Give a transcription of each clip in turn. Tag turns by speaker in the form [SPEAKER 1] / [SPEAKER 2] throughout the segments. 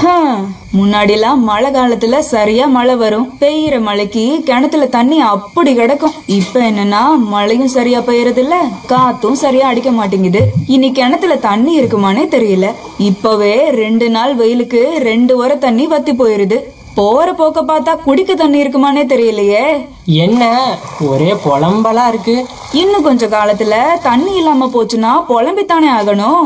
[SPEAKER 1] முன்னாடிலாம் மழை காலத்துல சரியா மழை வரும் பெய்யற மழைக்கு கிணத்துல தண்ணி அப்படி கிடக்கும் இப்ப என்னன்னா மழையும் சரியா பெய்யறது இல்ல காத்தும் சரியா அடிக்க மாட்டேங்குது இனி கிணத்துல தண்ணி இருக்குமானே தெரியல இப்பவே ரெண்டு நாள் வெயிலுக்கு ரெண்டு வர தண்ணி வத்தி போயிருது போற போக்க பார்த்தா குடிக்க தண்ணி இருக்குமானே தெரியலையே
[SPEAKER 2] என்ன ஒரே புலம்பலா இருக்கு
[SPEAKER 1] இன்னும் கொஞ்ச காலத்துல தண்ணி இல்லாம போச்சுன்னா புலம்பித்தானே ஆகணும்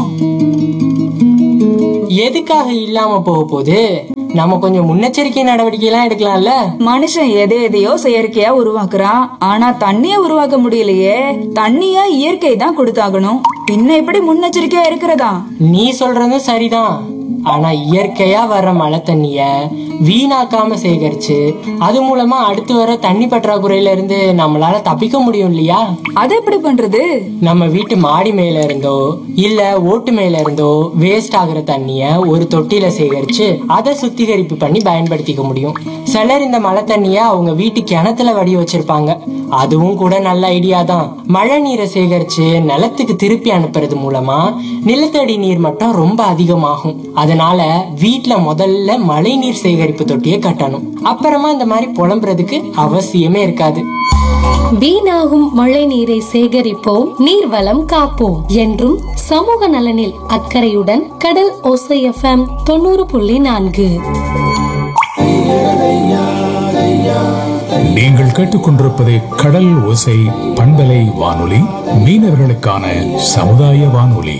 [SPEAKER 2] எதுக்காக இல்லாம போக போகுது நம்ம கொஞ்சம் முன்னெச்சரிக்கை நடவடிக்கை எல்லாம் எடுக்கலாம்ல
[SPEAKER 1] மனுஷன் எதை எதையோ செயற்கையா உருவாக்குறான் ஆனா தண்ணிய உருவாக்க முடியலையே தண்ணிய இயற்கை தான் கொடுத்தாகணும் பின்ன எப்படி முன்னெச்சரிக்கையா இருக்கிறதா
[SPEAKER 2] நீ சொல்றதும் சரிதான் ஆனா இயற்கையா வர்ற மழை தண்ணிய வீணாக்காம சேகரிச்சு அது மூலமா அடுத்து வர தண்ணி பற்றாக்குறையில இருந்து நம்மளால தப்பிக்க முடியும் இல்லையா
[SPEAKER 1] அது எப்படி பண்றது
[SPEAKER 2] நம்ம வீட்டு மாடி மேல இருந்தோ இல்ல ஓட்டு மேல இருந்தோ வேஸ்ட் ஆகுற தண்ணிய ஒரு தொட்டியில சேகரிச்சு அதை சுத்திகரிப்பு பண்ணி பயன்படுத்திக்க முடியும் சிலர் இந்த மழை தண்ணிய அவங்க வீட்டு கிணத்துல வடி வச்சிருப்பாங்க அதுவும் கூட நல்ல ஐடியா தான் மழை நீரை சேகரிச்சு நிலத்துக்கு திருப்பி அனுப்புறது மூலமா நிலத்தடி நீர் மட்டம் ரொம்ப அதிகமாகும் அதனால வீட்ல முதல்ல மழை நீர் சேகரிப்பு தொட்டியை கட்டணும் அப்புறமா இந்த மாதிரி புலம்புறதுக்கு அவசியமே இருக்காது
[SPEAKER 3] வீணாகும் மழை நீரை சேகரிப்போம் நீர்வளம் காப்போம் என்றும் சமூக நலனில் அக்கறையுடன் கடல் ஓசை எஃப்எம் தொண்ணூறு புள்ளி நான்கு
[SPEAKER 4] நீங்கள் கேட்டுக்கொண்டிருப்பது கடல் ஓசை பண்பலை வானொலி மீனவர்களுக்கான சமுதாய வானொலி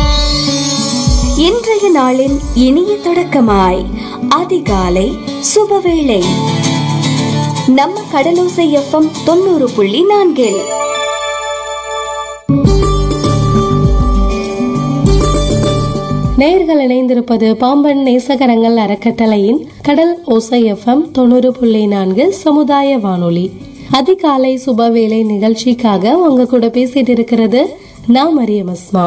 [SPEAKER 5] இன்றைய நாளின் இனிய தொடக்கமாய் அதிகாலை சுபவேளை நம்ம கடலோசை எஃப்எம் தொண்ணூறு புள்ளி நான்கில்
[SPEAKER 3] நேர்கள் இணைந்திருப்பது பாம்பன் நேசகரங்கள் அறக்கட்டளையின் கடல் ஓசை எஃப்எம் தொண்ணூறு புள்ளி நான்கு சமுதாய வானொலி அதிகாலை சுபவேளை நிகழ்ச்சிக்காக உங்க கூட பேசிட்டு இருக்கிறது நான் மரியம் அஸ்மா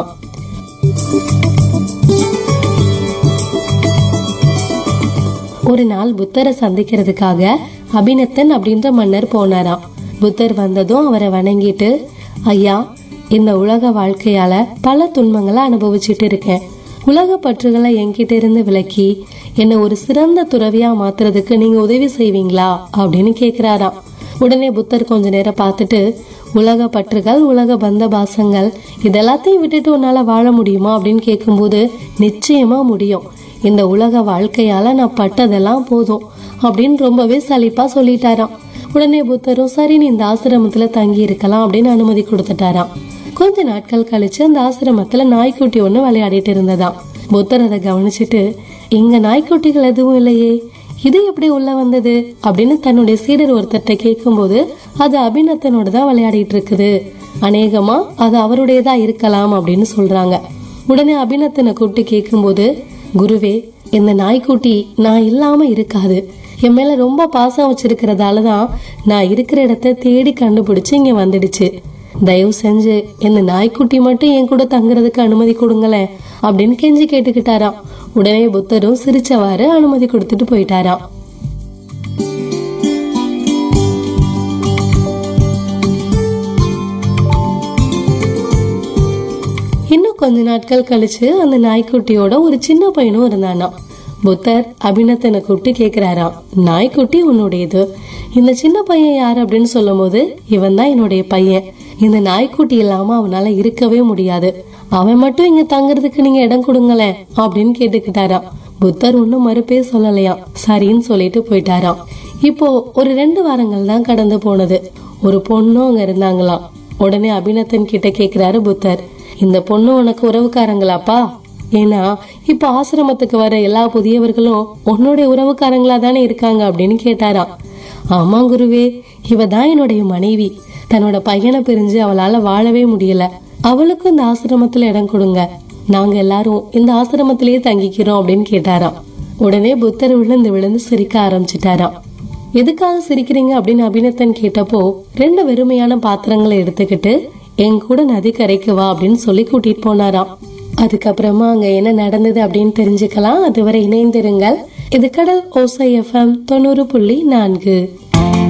[SPEAKER 3] ஒரு நாள் புத்தரை சந்திக்கிறதுக்காக அபிநத்தன் அப்படின்ற மன்னர் போனாராம் புத்தர் வந்ததும் அவரை வணங்கிட்டு ஐயா இந்த உலக வாழ்க்கையால பல துன்பங்களை அனுபவிச்சுட்டு இருக்கேன் உலக பற்றுகளை என்கிட்ட இருந்து விலக்கி என்னை ஒரு சிறந்த துறவியா மாத்துறதுக்கு நீங்க உதவி செய்வீங்களா அப்படின்னு கேக்குறாராம் உடனே புத்தர் கொஞ்ச நேரம் பார்த்துட்டு உலக பற்றுகள் உலக பந்த பாசங்கள் இதெல்லாத்தையும் விட்டுட்டு உன்னால வாழ முடியுமா அப்படின்னு கேட்கும்போது நிச்சயமா முடியும் இந்த உலக வாழ்க்கையால நான் பட்டதெல்லாம் போதும் அப்படின்னு ரொம்பவே சலிப்பா சொல்லிட்டாராம் உடனே புத்தரும் சரி நீ இந்த ஆசிரமத்துல தங்கி இருக்கலாம் அப்படின்னு அனுமதி கொடுத்துட்டாராம் கொஞ்ச நாட்கள் கழிச்சு அந்த ஆசிரமத்துல நாய்க்குட்டி ஒண்ணு விளையாடிட்டு இருந்ததாம் புத்தர் அதை கவனிச்சுட்டு இங்க நாய்க்குட்டிகள் எதுவும் இல்லையே இது எப்படி உள்ள வந்தது அப்படின்னு தன்னுடைய சீடர் ஒருத்தர்ட்ட கேட்கும்போது அது அபிநத்தனோட தான் விளையாடிட்டு இருக்குது அநேகமா அது அவருடையதா இருக்கலாம் அப்படின்னு சொல்றாங்க உடனே அபிநத்தனை கூப்பிட்டு கேட்கும்போது குருவே இந்த நாய்க்குட்டி நான் இல்லாம இருக்காது என் மேல ரொம்ப பாசம் வச்சிருக்கிறதால தான் நான் இருக்கிற இடத்த தேடி கண்டுபிடிச்சு இங்க வந்துடுச்சு தயவு செஞ்சு இந்த நாய்க்குட்டி மட்டும் என் கூட தங்குறதுக்கு அனுமதி கொடுங்களேன் அப்படின்னு கெஞ்சி கேட்டுக்கிட்டாராம் உடனே புத்தரும் சிரிச்சவாறு அனுமதி கொடுத்துட்டு போயிட்டாராம் இன்னும் கொஞ்ச நாட்கள் கழிச்சு அந்த நாய்க்குட்டியோட ஒரு சின்ன பையனும் இருந்தானாம் புத்தர் அபிநத்தனை கூப்பிட்டு கேக்குறாராம் நாய்க்குட்டி உன்னுடையது இந்த சின்ன பையன் யார் அப்படின்னு சொல்லும் போது இவன் தான் என்னுடைய பையன் இந்த நாய்க்குட்டி இல்லாம அவனால இருக்கவே முடியாது அவன் மட்டும் இங்க தங்குறதுக்கு நீங்க இடம் கொடுங்களேன் அப்படின்னு கேட்டுக்கிட்டாராம் புத்தர் ஒன்னும் மறுப்பே சொல்லலையாம் சரின்னு சொல்லிட்டு போயிட்டாராம் இப்போ ஒரு ரெண்டு வாரங்கள் தான் கடந்து போனது ஒரு பொண்ணும் அங்க இருந்தாங்களாம் உடனே அபிநத்தன் கிட்ட கேக்குறாரு புத்தர் இந்த பொண்ணு உனக்கு உறவுக்காரங்களாப்பா ஏன்னா இப்ப ஆசிரமத்துக்கு வர எல்லா புதியவர்களும் உன்னுடைய உறவுக்காரங்களா தானே இருக்காங்க அப்படின்னு கேட்டாராம் ஆமா குருவே இவ தான் என்னுடைய மனைவி தன்னோட பையனை பிரிஞ்சு அவளால வாழவே முடியல அவளுக்கும் இந்த ஆசிரமத்துல இடம் கொடுங்க நாங்க எல்லாரும் இந்த ஆசிரமத்திலேயே தங்கிக்கிறோம் அப்படின்னு கேட்டாராம் உடனே புத்தர் விழுந்து விழுந்து சிரிக்க ஆரம்பிச்சிட்டாராம் எதுக்காக சிரிக்கிறீங்க அப்படின்னு அபிநத்தன் கேட்டப்போ ரெண்டு வெறுமையான பாத்திரங்களை எடுத்துக்கிட்டு என் கூட நதி கரைக்கு வா அப்படின்னு சொல்லி கூட்டிட்டு போனாராம் அதுக்கப்புறமா அங்க என்ன நடந்தது அப்படின்னு தெரிஞ்சுக்கலாம் அதுவரை இணைந்திருங்கள் இது கடல் ஓசை எஃப்எம் தொண்ணூறு புள்ளி நான்கு